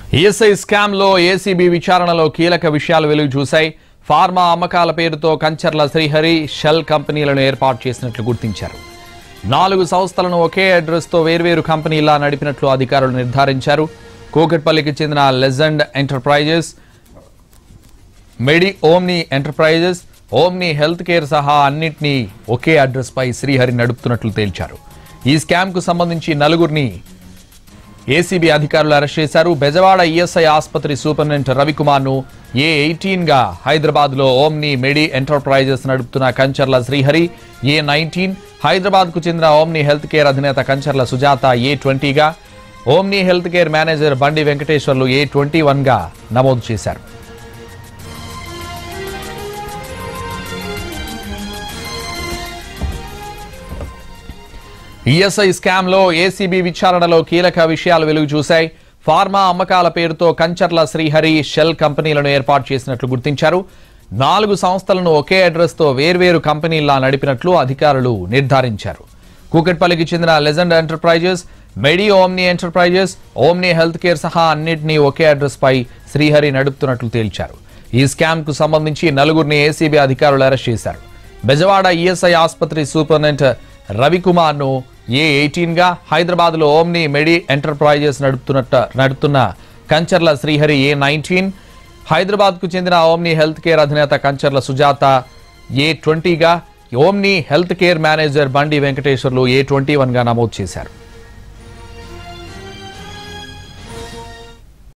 ESI scam లో ACB విచారణలో కీలక విషయాలు వెలుగు చూశాయి ఫార్మా అమ్మకాల పేరుతో కంచర్ల శ్రీహరి షెల్ కంపెనీలను ఏర్పాటు చేసినట్లు గుర్తించారు నాలుగు సంస్థలను ఒకే అడ్రస్ తో వేర్వేరు కంపెనీలా నడిపినట్లు అధికారులు నిర్ధారించారు కూకట్పల్లికి చెందిన లెజెండ్ ఎంటర్ప్రైజెస్ మెడి omni enterprises omni health care సహా అన్నింటినీ ఒకే అడ్రస్ పై శ్రీహరి నడుపుతున్నట్లు తేల్చారు ఈ స్కామ్ కు సంబంధించి నలుగురిని ఏసీబీ అధికారులు అరెస్ట్ చేశారు బెజవాడ ఈఎస్ఐ ఆసుపత్రి సూపరింటెండెంట్ రవికుమార్ ను ఏ ఎయిటీన్ గా హైదరాబాద్ లో ఓమ్ని మెడి ఎంటర్ప్రైజెస్ నడుపుతున్న కంచర్ల శ్రీహరి ఏ నైన్టీన్ హైదరాబాద్ కు చెందిన ఓమ్ని హెల్త్ కేర్ అధినేత కంచర్ల సుజాత ఏ ట్వంటీగా omni health care manager Bandi Venkateswarlu ఏ ట్వంటీ వన్ గా నమోదు చేశారు ఈఎస్ఐ స్కామ్ లో ఏసీబీ విచారణలో కీలక విషయాలు వెలుగు చూశాయి ఫార్మా అమ్మకాల పేరుతో కంచర్ల శ్రీహరి షెల్ కంపెనీలను ఏర్పాటు చేసినట్లు గుర్తించారు నాలుగు సంస్థలను ఒకే అడ్రస్ తో వేర్వేరు కంపెనీలా నడిపినట్లు అధికారులు నిర్ధారించారు కూకట్పల్లికి చెందిన లెజెండ్ ఎంటర్ప్రైజెస్ మెడి omni enterprises omni health care సహా అన్నింటినీ ఒకే అడ్రస్ పై శ్రీహరి నడుపుతున్నట్లు తేల్చారు ఈ స్కామ్ కు సంబంధించి నలుగురిని ఏసీబీ అధికారులు అరెస్ట్ చేశారు బెజవాడ ఈఎస్ఐ ఆసుపత్రి సూపరింటెండెంట్ రవికుమార్ ను ఏ ఎయిటీన్ గా హైదరాబాద్ లో ఓమ్ని మెడి ఎంటర్ప్రైజెస్ నడుపుతున్నట్ట నడుపుతున్న కంచర్ల శ్రీహరి ఏ నైన్టీన్ హైదరాబాద్ కు చెందిన ఓమ్ని హెల్త్ కేర్ అధినేత కంచర్ల సుజాత ఏ ట్వంటీగా omni health care manager Bandi Venkateswarlu ఏ ట్వంటీ వన్ గా నమోదు చేశారు